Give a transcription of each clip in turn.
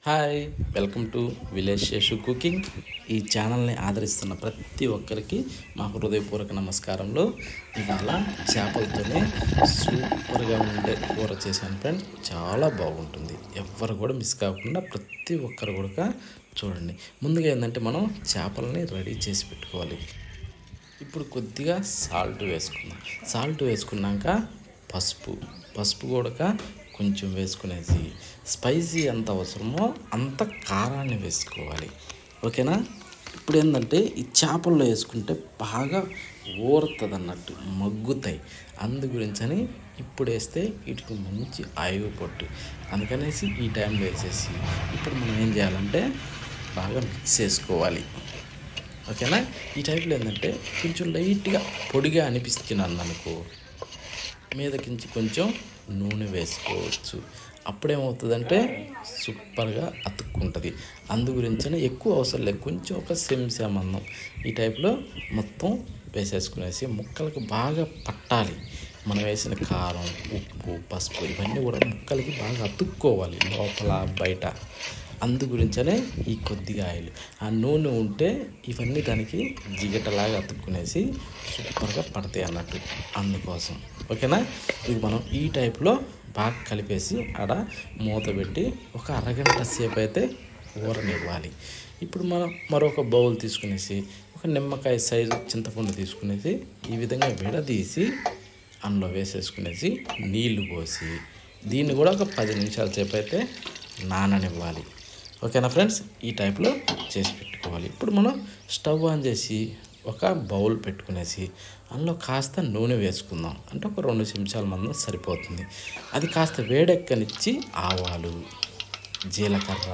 hi welcome to village Seshu cooking ఈ ఛానల్ని ఆదరిస్తున్న ప్రతి ఒక్కరికి మా హృదయపూర్వక నమస్కారంలో ఇవాళ చేపలతోనే సూపర్గా ఉండే కూర చేశాను ఫ్రెండ్ చాలా బాగుంటుంది ఎవ్వరు కూడా మిస్ కాకుండా ప్రతి ఒక్కరు కూడా చూడండి ముందుగా ఏంటంటే మనం చేపలని రెడీ చేసి పెట్టుకోవాలి ఇప్పుడు కొద్దిగా సాల్ట్ వేసుకుందాం సాల్ట్ వేసుకున్నాక పసుపు పసుపు కూడా కొంచెం వేసుకునేసి స్పైసీ ఎంత అవసరమో అంత కారాన్ని వేసుకోవాలి ఓకేనా ఇప్పుడు ఏంటంటే ఈ చేపల్లో వేసుకుంటే బాగా ఊరుతుంది అన్నట్టు మగ్గుతాయి అందు గురించని ఇప్పుడు వేస్తే వీటికి మంచి ఆయువు పట్టు అందుకనేసి ఈ టైంలో వేసేసి ఇప్పుడు మనం ఏం చేయాలంటే బాగా మిక్స్ చేసుకోవాలి ఓకేనా ఈ టైప్లో ఏంటంటే కొంచెం లైట్గా పొడిగా అనిపిస్తున్నాను అనుకో మీదకించి కొంచెం నూనె వేసుకోవచ్చు అప్పుడేమవుతుందంటే సూపర్గా అతుక్కుంటుంది అందు గురించనే ఎక్కువ అవసరం లేదు కొంచెం ఒక సెంసా మందం ఈ టైప్లో మొత్తం వేసేసుకునేసి ముక్కలకు బాగా పట్టాలి మనం వేసిన కారం ఉప్పు పసుపు ఇవన్నీ కూడా ముక్కలకి బాగా అతుక్కోవాలి లోపల బయట అందు గురించనే ఈ కొద్దిగా ఆయిల్ ఆ నూనె ఉంటే ఇవన్నీ దానికి జిగటలాగా అతుక్కునేసి సూపర్గా పడతాయి అన్నట్టు అందుకోసం ఓకేనా ఇది మనం ఈ టైప్లో బాగా కలిపేసి ఆడ మూత పెట్టి ఒక అరగంట సేపు అయితే ఊరనివ్వాలి ఇప్పుడు మనం మరొక బౌల్ తీసుకునేసి ఒక నిమ్మకాయ సైజు చింతపండు తీసుకునేసి ఈ విధంగా విడదీసి అందులో వేసేసుకునేసి నీళ్లు పోసి దీన్ని కూడా ఒక పది నిమిషాల సేపు అయితే నాననివ్వాలి ఓకేనా ఫ్రెండ్స్ ఈ టైప్లో చేసి పెట్టుకోవాలి ఇప్పుడు మనం స్టవ్ ఆన్ చేసి ఒక బౌల్ పెట్టుకునేసి అందులో కాస్త నూనె వేసుకుందాం అంటే ఒక రెండు చెంచాల మందం సరిపోతుంది అది కాస్త వేడెక్కనిచ్చి ఆవాలు జీలకర్ర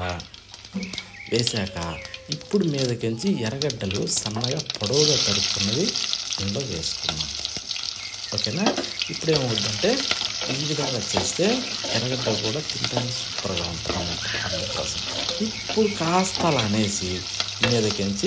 వేశాక ఇప్పుడు మీదకించి ఎర్రగడ్డలు సన్నగా పొడవుగా తరుక్కున్నది అందులో వేసుకుందాం ఓకేనా ఇప్పుడు ఏమవుతుందంటే ఈ విధంగా చేస్తే ఎర్రగడ్డ కూడా తినడానికి సూపర్గా ఉంటుంది అందుకోసం ఇప్పుడు కాస్త అలా అనేసి మీదకించి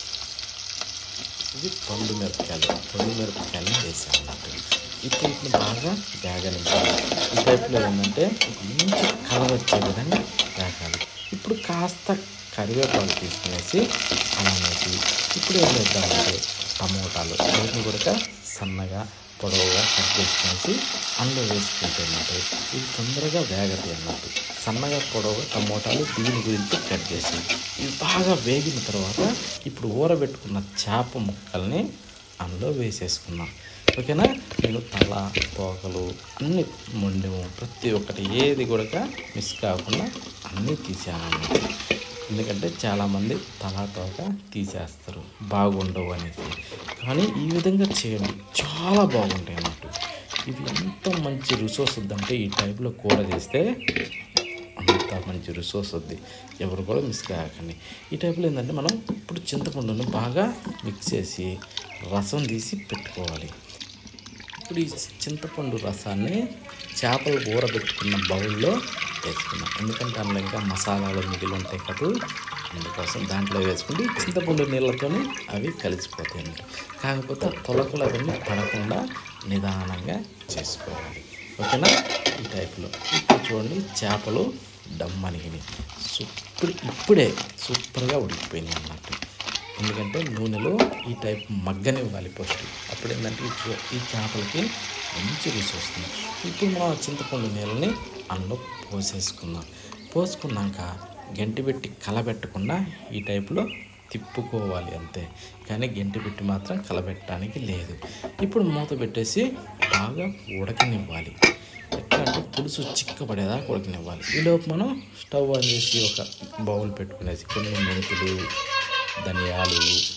ఇది పండు మిరపకాయలు పండు మిరపకాయలు వేసాను అన్నట్టు ఇప్పుడు ఇప్పుడు బాగా వేగనివ్వాలి ఈ టైప్లో ఏంటంటే ఒక మంచి కలర్ వచ్చే విధంగా వేగాలి ఇప్పుడు కాస్త కరివేపాకు తీసుకునేసి అలా అనేసి ఇప్పుడు ఏం చేద్దామంటే టమోటాలు వీటిని కూడా సన్నగా పొడవుగా కట్ చేసుకునేసి అందులో వేసుకుంటున్నట్టు ఇవి తొందరగా వేగతాయి అన్నట్టు సన్నగా పొడవుగా టమోటాలు దీని గురించి కట్ చేసి ఇవి బాగా వేగిన తర్వాత ఇప్పుడు ఊరబెట్టుకున్న చేప ముక్కల్ని అందులో వేసేసుకున్నాం ఓకేనా నేను తల తోకలు అన్ని మొండెము ప్రతి ఒక్కటి ఏది కూడా మిస్ కాకుండా అన్నీ తీసాను అన్నట్టు ఎందుకంటే చాలామంది తలా తోక తీసేస్తారు బాగుండవు అనేసి కానీ ఈ విధంగా చేయండి చాలా బాగుంటాయి అన్నట్టు ఇవి ఎంత మంచి రుచి వస్తుందంటే ఈ టైప్లో కూర చేస్తే అంత మంచి రుచి వస్తుంది ఎవరు కూడా మిస్ కాకండి ఈ టైప్లో ఏంటంటే మనం ఇప్పుడు చింతపండును బాగా మిక్స్ చేసి రసం తీసి పెట్టుకోవాలి ఇప్పుడు ఈ చింతపండు రసాన్ని చేపలు ఊరబెట్టుకున్న బౌల్లో వేసుకున్నాం ఎందుకంటే అందులో ఇంకా మసాలాలు మిగిలి ఉంటాయి కదా అందుకోసం దాంట్లో వేసుకుంటే చింతపండు నీళ్ళతోనే అవి కలిసిపోతాయి అన్నమాట కాకపోతే ఆ తొలకలు అవన్నీ పడకుండా నిదానంగా చేసుకోవాలి ఓకేనా ఈ టైప్లో ఇప్పుడు చూడండి చేపలు డమ్మనిగినాయి సూపర్ ఇప్పుడే సూపర్గా ఉడికిపోయినాయి అన్నట్టు ఎందుకంటే నూనెలో ఈ టైప్ మగ్గనివ్వాలి ఫస్ట్ అప్పుడు ఏంటంటే ఈ చూ- ఈ చేపలకి మంచి రుచి వస్తుంది ఇప్పుడు మనం చింతపండు నీళ్ళని అందులో పోసేసుకుందాం పోసుకున్నాక గంటి పెట్టి కలబెట్టకుండా ఈ టైప్లో తిప్పుకోవాలి అంతే కానీ గంటి పెట్టి మాత్రం కలబెట్టడానికి లేదు ఇప్పుడు మూత పెట్టేసి బాగా ఉడకనివ్వాలి ఎట్లా అంటే పులుసు చిక్కబడేదాకా ఉడకనివ్వాలి ఈలోపు మనం స్టవ్ ఆన్ చేసి ఒక బౌల్ పెట్టుకునేసి కొన్ని మెంతులు ధనియాలు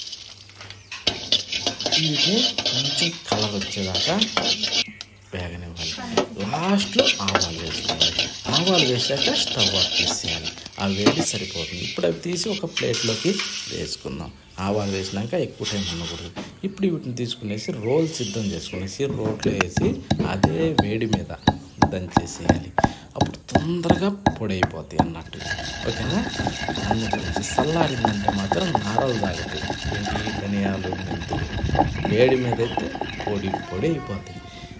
వీటిని కొంచెం కలర్ వచ్చేదాకా వేగనివ్వాలి లాస్ట్లో ఆవాలు వేసుకోవాలి ఆవాలు వేసాక స్టవ్ ఆఫ్ చేసేయాలి ఆ వేడి సరిపోతుంది ఇప్పుడు అవి తీసి ఒక ప్లేట్లోకి వేసుకుందాం ఆవాలు వేసినాక ఎక్కువ టైం ఉండకూడదు ఇప్పుడు వీటిని తీసుకునేసి రోల్ సిద్ధం చేసుకునేసి రోట్లో వేసి అదే వేడి మీద దంచేసేయాలి అప్పుడు తొందరగా పొడి అయిపోతాయి అన్నట్టు ఓకేనా అందుగురించి చల్లారిందంటే మాత్రం నారలు తాగుతాయి ఏంటి ధనియాలు మెంతులు వేడి మీద అయితే పొడి పొడి అయిపోతాయి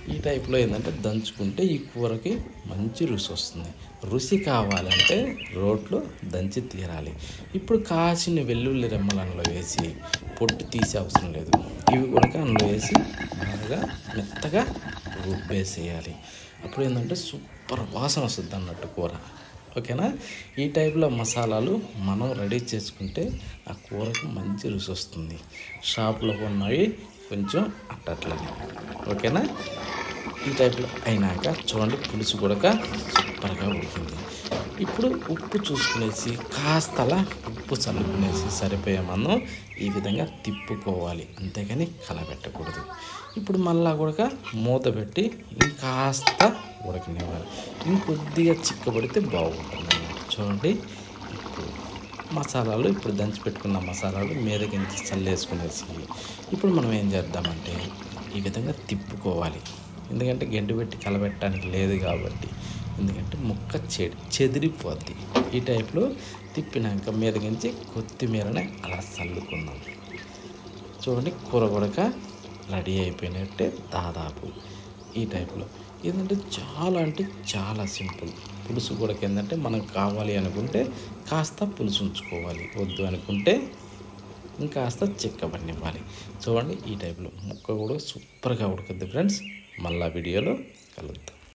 ఈ టైప్లో ఏంటంటే దంచుకుంటే ఈ కూరకి మంచి రుచి వస్తుంది రుచి కావాలంటే రోట్లో దంచి తీరాలి ఇప్పుడు కాసిన వెల్లుల్లి రెమ్మలు అందులో వేసి పొట్టు తీసే అవసరం లేదు ఇవి కూడా అందులో వేసి బాగా మెత్తగా రుబ్బేసేయాలి అప్పుడు ఏంటంటే సూపర్ వాసన వస్తుంది అన్నట్టు కూర ఓకేనా ఈ టైప్లో మసాలాలు మనం రెడీ చేసుకుంటే ఆ కూరకు మంచి రుచి వస్తుంది షాప్లో ఉన్నవి కొంచెం అట్టట్లని ఓకేనా ఈ టైప్లో అయినాక చూడండి పులుసు కూడా సూపర్గా ఉడికింది ఇప్పుడు ఉప్పు చూసుకునేసి కాస్త అలా ఉప్పు చల్లుకునేసి సరిపోయే మనం ఈ విధంగా తిప్పుకోవాలి అంతేగాని కలబెట్టకూడదు ఇప్పుడు మళ్ళా కూడా మూత పెట్టి ఇంకాస్త ఉడకనివ్వాలి ఇంకొద్దిగా చిక్కబడితే బాగుంటుంది అన్నమాట చూడండి ఇప్పుడు మసాలాలు ఇప్పుడు దంచి పెట్టుకున్న మసాలాలు మీదకించి చల్లేసుకునేసి ఇప్పుడు మనం ఏం చేద్దామంటే ఈ విధంగా తిప్పుకోవాలి ఎందుకంటే గంటి పెట్టి కలబెట్టడానికి లేదు కాబట్టి ఎందుకంటే ముక్క చెడి చెదిరిపోద్ది ఈ టైప్లో తిప్పినాక మీదకించి కొత్తిమీరని అలా చల్లుకుందాం చూడండి కూర కొడక రెడీ అయిపోయినట్టే దాదాపు ఈ టైప్లో ఏంటంటే చాలా అంటే చాలా సింపుల్ పులుసు కూడా ఏంటంటే మనకు కావాలి అనుకుంటే కాస్త పులుసు ఉంచుకోవాలి వద్దు అనుకుంటే ఇంకాస్త చిక్కబడినివ్వాలి చూడండి ఈ టైప్లో ముక్క కూడా సూపర్గా ఉడుకుద్ది ఫ్రెండ్స్ మళ్ళా వీడియోలో కలుద్దాం